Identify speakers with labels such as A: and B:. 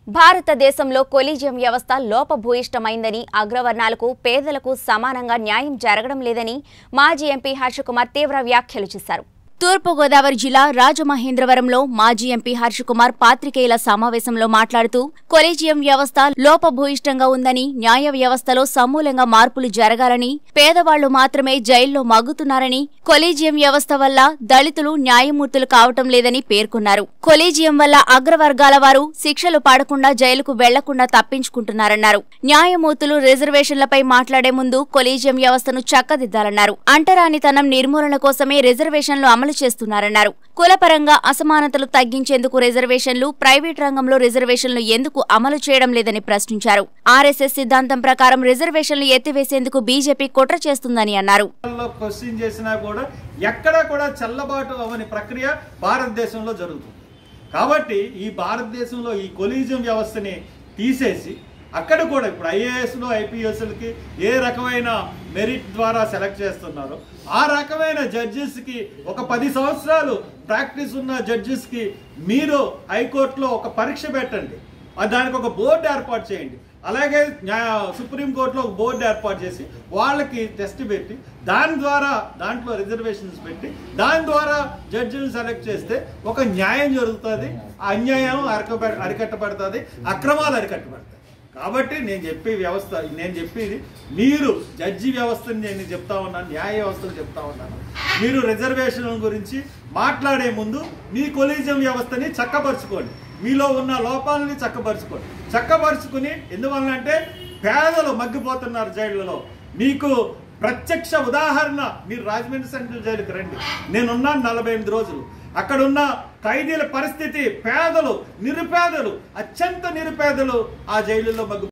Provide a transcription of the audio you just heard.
A: భారతదేశంలో కొలీజియం వ్యవస్థ లోపభూయిష్టమైందని అగ్రవర్ణాలకు పేదలకు సమానంగా న్యాయం జరగడం లేదని మాజీ ఎంపీ హర్షకుమార్ తీవ్ర వ్యాఖ్యలు చేశారు తూర్పుగోదావరి జిల్లా రాజమహేంద్రవరంలో మాజీ ఎంపీ హర్షకుమార్ పాత్రికేయుల సమావేశంలో మాట్లాడుతూ కొలీజియం వ్యవస్థ లోపభూయిష్టంగా ఉందని న్యాయ వ్యవస్థలో సమూలంగా మార్పులు జరగాలని పేదవాళ్లు మాత్రమే జైల్లో మగ్గుతున్నారని కొలీజియం వ్యవస్థ వల్ల దళితులు న్యాయమూర్తులు కావటం లేదని పేర్కొన్నారు కొలీజియం వల్ల అగ్రవర్గాల వారు శిక్షలు పడకుండా జైలుకు వెళ్లకుండా తప్పించుకుంటున్నారన్నారు న్యాయమూర్తులు రిజర్వేషన్లపై మాట్లాడే ముందు కొలీజియం వ్యవస్థను చక్కదిద్దాలన్నారు అంటరానితనం నిర్మూలన కోసమే రిజర్వేషన్లు అమలు చేస్తున్నారన్నారు కులపరంగా అసమానతలు తగ్గించేందుకు రిజర్వేషన్లు ప్రైవేట్ రంగంలో రిజర్వేషన్లు ఎందుకు అమలు చేయడం లేదని ప్రశ్నించారు ఆర్ఎస్ఎస్ సిద్ధాంతం ప్రకారం రిజర్వేషన్లు ఎత్తివేసేందుకు బీజేపీ కుట్ర చేస్తుందని అన్నారు
B: లో క్వశ్చన్ చేసినా కూడా ఎక్కడా కూడా చెల్లబాటు అవని ప్రక్రియ భారతదేశంలో జరుగుతుంది కాబట్టి ఈ భారతదేశంలో ఈ కొలీజియం వ్యవస్థని తీసేసి అక్కడ కూడా ఇప్పుడు ఐఏఎస్లో ఐపీఎస్లకి ఏ రకమైన మెరిట్ ద్వారా సెలెక్ట్ చేస్తున్నారో ఆ రకమైన జడ్జెస్కి ఒక పది సంవత్సరాలు ప్రాక్టీస్ ఉన్న జడ్జెస్కి మీరు హైకోర్టులో ఒక పరీక్ష పెట్టండి ఆ దానికి ఒక బోర్డు ఏర్పాటు చేయండి అలాగే న్యాయ సుప్రీంకోర్టులో ఒక బోర్డు ఏర్పాటు చేసి వాళ్ళకి టెస్ట్ పెట్టి దాని ద్వారా దాంట్లో రిజర్వేషన్స్ పెట్టి దాని ద్వారా జడ్జిని సెలెక్ట్ చేస్తే ఒక న్యాయం జరుగుతుంది ఆ అన్యాయం అరక అరికట్టబడుతుంది అక్రమాలు అరికట్టబడతాయి కాబట్టి నేను చెప్పే వ్యవస్థ నేను చెప్పేది మీరు జడ్జి వ్యవస్థని నేను చెప్తా ఉన్నాను న్యాయ వ్యవస్థను చెప్తా ఉన్నాను మీరు రిజర్వేషన్ గురించి మాట్లాడే ముందు మీ కొలీజియం వ్యవస్థని చక్కపరుచుకోండి మీలో ఉన్న లోపాలని చక్కపరుచుకోండి చక్కపరుచుకుని ఎందువల్లంటే పేదలు మగ్గిపోతున్నారు జైళ్ళలో మీకు ప్రత్యక్ష ఉదాహరణ మీరు రాజమండ్రి సెంట్రల్ జైలుకి రండి నేనున్నాను నలభై ఎనిమిది రోజులు అక్కడున్న ఖైదీల పరిస్థితి పేదలు నిరుపేదలు అత్యంత నిరుపేదలు ఆ జైలులో మగ్గు